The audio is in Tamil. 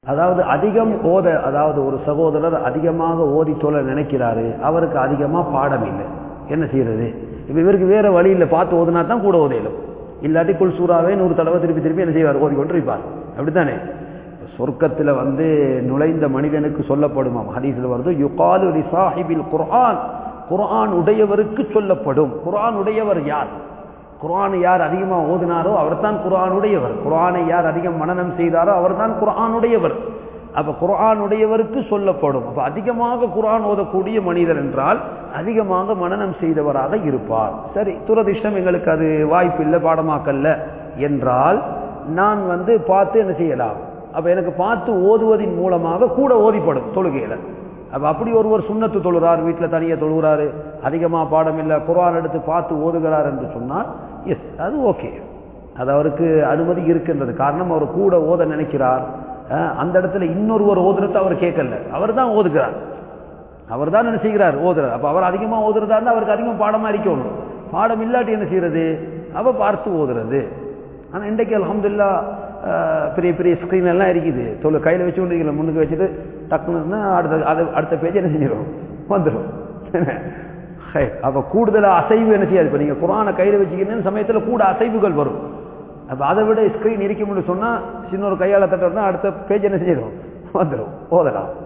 அதாவது அதிகம் ஓத அதாவது ஒரு சகோதரர் அதிகமாக ஓதி சொல்ல நினைக்கிறாரு அவருக்கு அதிகமாக பாடம் இல்லை என்ன செய்யறது இப்போ இவருக்கு வேற வழி இல்லை பார்த்து ஓதுனா தான் கூட ஓதையிலும் இல்லாட்டி குல் சூறாவே நூறு தடவை திருப்பி திருப்பி என்ன செய்வார் ஓதி கொண்டு இருப்பார் அப்படித்தானே சொர்க்கத்தில் வந்து நுழைந்த மனிதனுக்கு சொல்லப்படுமாம் ஹதீஸில் வருது யுகாலு லிசாஹிபில் குர்ஆன் குர்ஆன் உடையவருக்கு சொல்லப்படும் குர்ஆன் உடையவர் யார் குர்ஆனை யார் அதிகமாக ஓதினாரோ அவர்தான் குர்ஆனுடையவர் குர்ஆனை யார் அதிகம் மனனம் செய்தாரோ அவர்தான் குர்ஆனுடையவர் அப்ப குர்ஆனுடையவருக்கு சொல்லப்படும் அப்ப அதிகமாக குர்ஆன் ஓதக்கூடிய மனிதர் என்றால் அதிகமாக மனனம் செய்தவராக இருப்பார் சரி துரதிஷ்டம் எங்களுக்கு அது வாய்ப்பு இல்லை பாடமாக்கல்ல என்றால் நான் வந்து பார்த்து என்ன செய்யலாம் அப்ப எனக்கு பார்த்து ஓதுவதின் மூலமாக கூட ஓதிப்படும் தொழுகையில அப்ப அப்படி ஒருவர் சுண்ணத்து தொழுகிறார் வீட்டில் தனியாக தொழுகிறாரு அதிகமாக பாடம் இல்லை குரான் எடுத்து பார்த்து ஓதுகிறார் என்று சொன்னால் எஸ் அது ஓகே அது அவருக்கு அனுமதி இருக்கின்றது காரணம் அவர் கூட ஓத நினைக்கிறார் அந்த இடத்துல இன்னொருவர் ஓதுறது அவர் கேட்கல அவர் தான் ஓதுகிறார் அவர் தான் என்ன செய்கிறார் ஓதுறார் அப்போ அவர் அதிகமாக ஓதுறதா இருந்தால் அவருக்கு அதிகம் பாடமாக இருக்கணும் பாடம் இல்லாட்டி என்ன செய்யறது அவ பார்த்து ஓதுறது ஆனால் இன்றைக்கு அலமதுல்லா பெரிய பெரிய ஸ்க்ரீன் எல்லாம் இருக்குது தொழில் கையில் வச்சு கொண்டு முன்னுக்கு வச்சுட்டு டக்குன்னு அடுத்த அது அடுத்த பேஜ் என்ன செஞ்சிடும் வந்துடும் அப்போ கூடுதலாக அசைவு என்ன செய்யாது இப்போ நீங்கள் குரானை கையில் வச்சுக்கிறீங்கன்னு சமயத்தில் கூட அசைவுகள் வரும் அப்போ அதை விட ஸ்க்ரீன் இருக்கும்னு சொன்னால் சின்ன ஒரு கையால் தட்டுறதுனா அடுத்த பேஜ் என்ன செஞ்சிடும் வந்துடும் ஓதலாம்